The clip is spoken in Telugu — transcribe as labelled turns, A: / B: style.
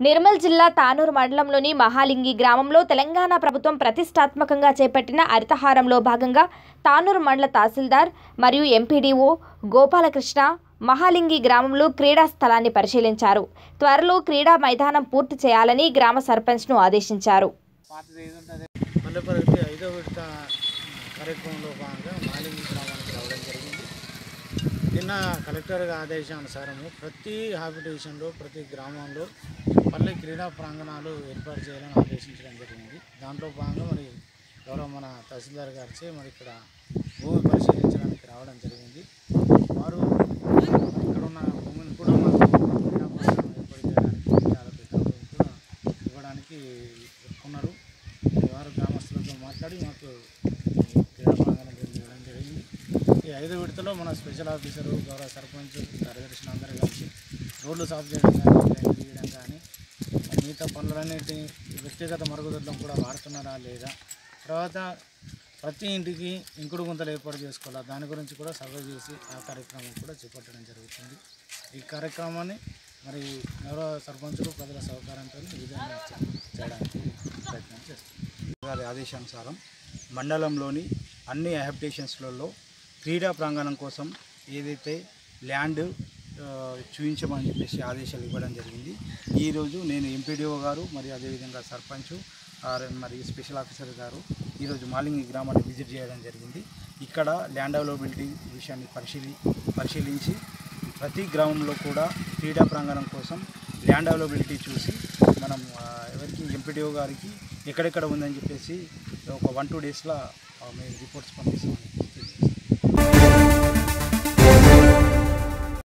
A: నిర్మల్ జిల్లా తానూరు మండలంలోని మహాలింగి గ్రామంలో తెలంగాణ ప్రభుత్వం ప్రతిష్టాత్మకంగా చేపట్టిన హరితహారంలో భాగంగా తానూరు మండల తహసీల్దార్ మరియు ఎంపీడీఓ గోపాలకృష్ణ మహాలింగి గ్రామంలో క్రీడా స్థలాన్ని పరిశీలించారు త్వరలో క్రీడా మైదానం పూర్తి చేయాలని గ్రామ సర్పంచ్ను ఆదేశించారు
B: పల్లె ప్రగతి ఐదో విడత కార్యక్రమంలో భాగంగా మాలింగి గ్రామానికి రావడం జరిగింది నిన్న కలెక్టర్ ఆదేశానుసారము ప్రతి హాబిటేషన్లో ప్రతి గ్రామంలో పల్లె క్రీడా ప్రాంగణాలు ఏర్పాటు చేయాలని ఆదేశించడం జరిగింది దాంట్లో భాగంగా మరి గౌరవ మన తహసీల్దార్ గారిచే మరి ఇక్కడ భూమి పరిశీలించడానికి రావడం జరిగింది వారు ఇక్కడ ఉన్న భూమిని కూడా మాకు క్రీడా ప్రాంగణం ఏర్పాటు చేయడానికి చాలా పెద్ద భూమి కూడా ఇవ్వడానికి ఒప్పుకున్నారు వారు గ్రామస్తులతో మాట్లాడి మాకు ఈ క్రీడా ప్రాంగణం ఇవ్వడం జరిగింది ఈ ఐదు విడతలో మన స్పెషల్ ఆఫీసరు గౌరవ సర్పంచ్ కార్యదర్శులు అందరూ కలిసి రోడ్లు సాఫ్ చేయడం కానీ డ్రైన్ తీయడం కానీ మిగతా పనులన్నిటిని వ్యక్తిగత మరుగుదొడ్లను కూడా వాడుతున్నారా లేదా తర్వాత ప్రతి ఇంటికి ఇంకుడు గుంతలు ఏర్పాటు చేసుకోవాలా దాని గురించి కూడా సర్వే చేసి ఆ కార్యక్రమం కూడా చేపట్టడం జరుగుతుంది ఈ కార్యక్రమాన్ని మరి గౌరవ సర్పంచులు ప్రజల సహకారంతో ఈ విధంగా చే- చేయడానికి ప్రయత్నం చేస్తున్నాం
C: గారి ఆదేశానుసారం మండలంలోని అన్ని హ్యాబిటేషన్స్లలో క్రీడా ప్రాంగణం కోసం ఏదైతే ల్యాండ్ ఆ, చూపించమని చెప్పేసి ఆదేశాలు ఇవ్వడం జరిగింది ఈరోజు నేను ఎంపీడీఓ గారు మరి అదేవిధంగా సర్పంచ్ ఆర్ మరి స్పెషల్ ఆఫీసర్ గారు ఈరోజు మాలింగి గ్రామాన్ని విజిట్ చేయడం జరిగింది ఇక్కడ ల్యాండ్ అవైలబిలిటీ విషయాన్ని పరిశీలి పరిశీలించి ప్రతి గ్రామంలో కూడా క్రీడా ప్రాంగణం కోసం ల్యాండ్ అవైలబిలిటీ చూసి మనం ఆ, ఎవరికి ఎంపీడీఓ గారికి ఎక్కడెక్కడ ఉందని చెప్పేసి ఒక వన్ టూ డేస్లో మేము రిపోర్ట్స్ పంపిస్తామని తెలియజేస్తాం